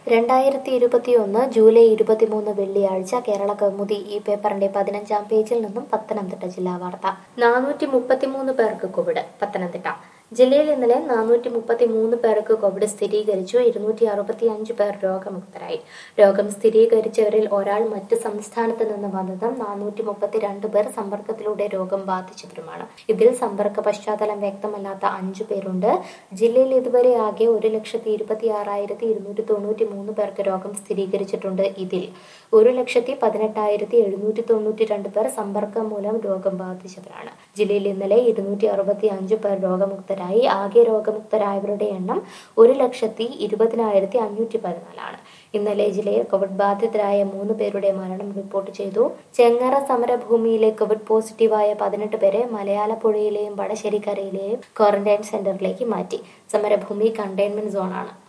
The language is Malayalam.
രണ്ടായിരത്തി ഇരുപത്തിയൊന്ന് ജൂലൈ ഇരുപത്തിമൂന്ന് വെള്ളിയാഴ്ച കേരള കൗമുദി ഈ പേപ്പറിന്റെ പതിനഞ്ചാം പേജിൽ നിന്നും പത്തനംതിട്ട ജില്ലാ വാർത്ത നാനൂറ്റി മുപ്പത്തിമൂന്ന് പേർക്ക് കോവിഡ് പത്തനംതിട്ട ജില്ലയിൽ ഇന്നലെ നാനൂറ്റി മുപ്പത്തി മൂന്ന് പേർക്ക് കോവിഡ് സ്ഥിരീകരിച്ചു ഇരുന്നൂറ്റി അറുപത്തി അഞ്ച് പേർ രോഗമുക്തരായി രോഗം സ്ഥിരീകരിച്ചവരിൽ ഒരാൾ മറ്റ് സംസ്ഥാനത്ത് നിന്ന് വന്നതും നാനൂറ്റി മുപ്പത്തിരണ്ട് പേർ സമ്പർക്കത്തിലൂടെ രോഗം ബാധിച്ചവരുമാണ് ഇതിൽ സമ്പർക്ക പശ്ചാത്തലം വ്യക്തമല്ലാത്ത അഞ്ചു പേരുണ്ട് ജില്ലയിൽ ഇതുവരെ ആകെ ഒരു ലക്ഷത്തി ഇരുപത്തി ആറായിരത്തി ഇരുന്നൂറ്റി തൊണ്ണൂറ്റി മൂന്ന് പേർക്ക് രോഗം സ്ഥിരീകരിച്ചിട്ടുണ്ട് ഇതിൽ ഒരു ലക്ഷത്തി പതിനെട്ടായിരത്തി എഴുന്നൂറ്റി തൊണ്ണൂറ്റി രണ്ട് പേർ സമ്പർക്കം മൂലം രോഗം ബാധിച്ചവരാണ് ജില്ലയിൽ ഇന്നലെ ഇരുന്നൂറ്റി അറുപത്തി അഞ്ച് പേർ രോഗമുക്തരായി ആകെ രോഗമുക്തരായവരുടെ എണ്ണം ഒരു ലക്ഷത്തി ഇരുപതിനായിരത്തി അഞ്ഞൂറ്റി പതിനാലാണ് ഇന്നലെ ജില്ലയിൽ കോവിഡ് ബാധിതരായ മൂന്ന് പേരുടെ മരണം റിപ്പോർട്ട് ചെയ്തു ചെങ്ങറ സമരഭൂമിയിലെ കോവിഡ് പോസിറ്റീവായ പതിനെട്ട് പേരെ മലയാളപ്പുഴയിലെയും വടശ്ശേരിക്കരയിലെയും ക്വാറന്റൈൻ സെന്ററിലേക്ക് മാറ്റി സമരഭൂമി കണ്ടെയ്ൻമെന്റ് സോണാണ്